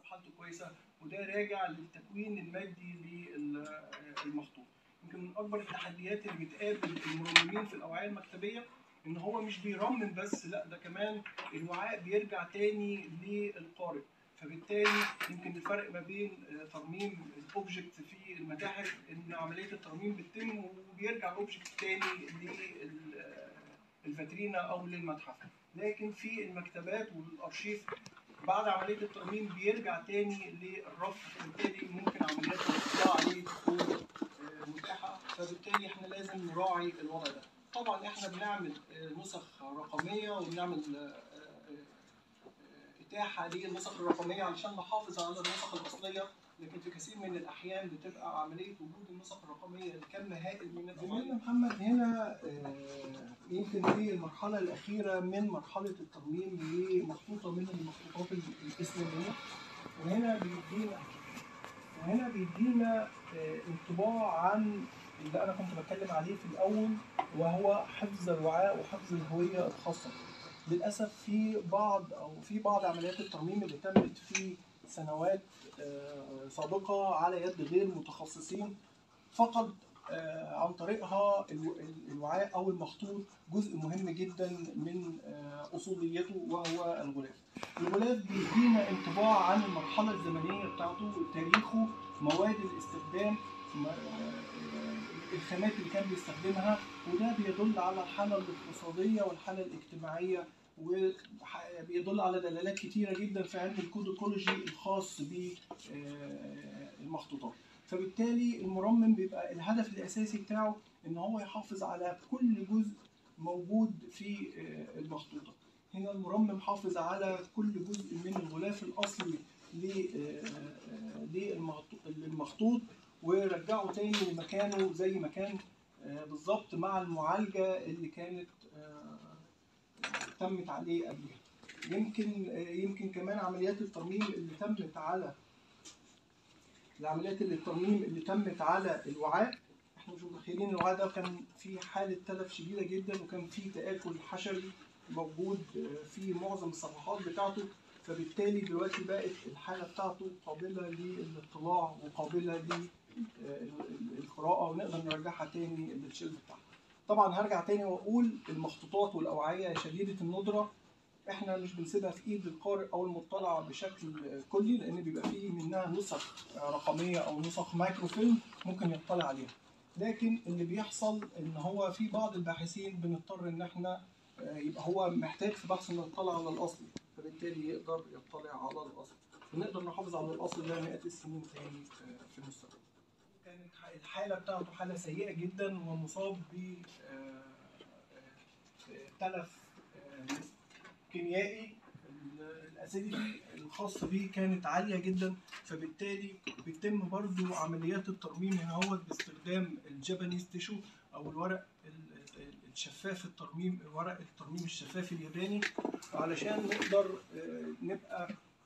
حالته كويسه وده راجع للتكوين المادي للمخطوط يمكن من اكبر التحديات اللي بتقابل المرممين في الاوعيه المكتبيه ان هو مش بيرمم بس لا ده كمان الوعاء بيرجع تاني للقارئ فبالتالي يمكن الفرق ما بين ترميم الاوبجكت في المتاحف ان عمليه الترميم بتتم وبيرجع الاوبجكت تاني للفاترينا او للمتحف لكن في المكتبات والارشيف بعد عمليه الترميم بيرجع تاني للرف فبالتالي ممكن عمليات الاطلاع عليه تكون متاحه فبالتالي احنا لازم نراعي الوضع ده طبعا احنا بنعمل نسخ رقميه وبنعمل اتاحه للنسخ الرقميه علشان نحافظ على النسخ الاصليه لكن في كثير من الاحيان بتبقى عمليه وجود النسخ الرقميه لكم هائل من زميلنا محمد هنا يمكن في المرحله الاخيره من مرحله الترميم لمخطوطه من المخطوطات الاسلاميه وهنا بيدينا وهنا بيدينا انطباع عن اللي انا كنت بتكلم عليه في الاول وهو حفظ الوعاء وحفظ الهويه الخاصه للاسف في بعض او في بعض عمليات الترميم اللي تمت في سنوات سابقه على يد غير متخصصين فقد عن طريقها الوعاء او المخطوط جزء مهم جدا من اصوليته وهو الغلاف. الغلاف بيدينا انطباع عن المرحله الزمنيه بتاعته تاريخه مواد الاستخدام الخامات اللي كان بيستخدمها وده بيدل على الحاله الاقتصاديه والحاله الاجتماعيه وبيدل على دلالات كتيره جدا في علم الكوديكولوجي الخاص بالمخطوطات فبالتالي المرمم بيبقى الهدف الاساسي بتاعه ان هو يحافظ على كل جزء موجود في المخطوطه هنا المرمم حافظ على كل جزء من الغلاف الاصلي للمخطوط ورجعه تاني لمكانه زي ما كان بالظبط مع المعالجه اللي كانت تمت عليه قبلها يمكن يمكن كمان عمليات الترميم اللي تمت على العمليات اللي الترميم اللي تمت على الوعاء احنا مش متخيلين الوعاء ده كان في حاله تلف شديده جدا وكان في تاكل حشري موجود في معظم الصفحات بتاعته فبالتالي دلوقتي بقت الحاله بتاعته قابله للاطلاع وقابله للقراءه ونقدر نرجعها تاني للشيلف بتاعها. طبعا هرجع تاني واقول المخطوطات والاوعيه شديده الندره احنا مش بنسيبها في ايد القارئ او المطلع بشكل كلي لان بيبقى فيه منها نسخ رقميه او نسخ مايكروفيلم ممكن يطلع عليها لكن اللي بيحصل ان هو في بعض الباحثين بنضطر ان احنا يبقى هو محتاج في بحث انه يطلع على الاصل فبالتالي يقدر يطلع على الاصل ونقدر نحافظ على الاصل ده مئات السنين تاني في المستقبل كانت الحاله بتاعته حاله سيئه جدا ومصاب ب تلف كيميائي الاسيديتي الخاص بيه كانت عاليه جدا فبالتالي بيتم برضو عمليات الترميم هنا هو باستخدام الجابانيز تيشو او الورق الشفاف الترميم ورق الترميم الشفاف الياباني علشان نقدر نبقى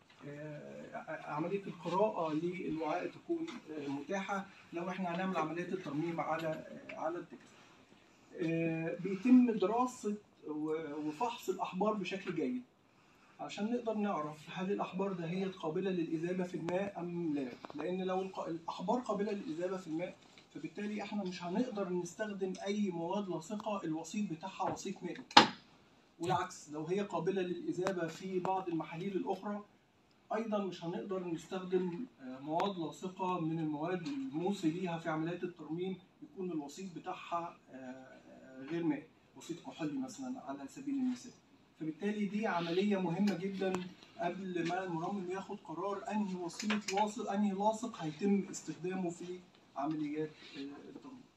عمليه القراءه للوعاء تكون متاحه لو احنا هنعمل عمليه الترميم على على التكست. بيتم دراسه وفحص الاحبار بشكل جيد عشان نقدر نعرف هل الاحبار ده هي قابله للاذابه في الماء ام لا لان لو الاحبار قابله للاذابه في الماء فبالتالي احنا مش هنقدر نستخدم اي مواد لاصقه الوسيط بتاعها وسيط مائي والعكس لو هي قابله للاذابه في بعض المحاليل الاخرى ايضا مش هنقدر نستخدم مواد لاصقه من المواد الموصي ليها في عمليات الترميم يكون الوسيط بتاعها غير مائي وسيط كحولي مثلا على سبيل المثال فبالتالي دي عمليه مهمه جدا قبل ما المرمم ياخد قرار انهي وسيله لاصق انهي لاصق هيتم استخدامه في عمليات الترميم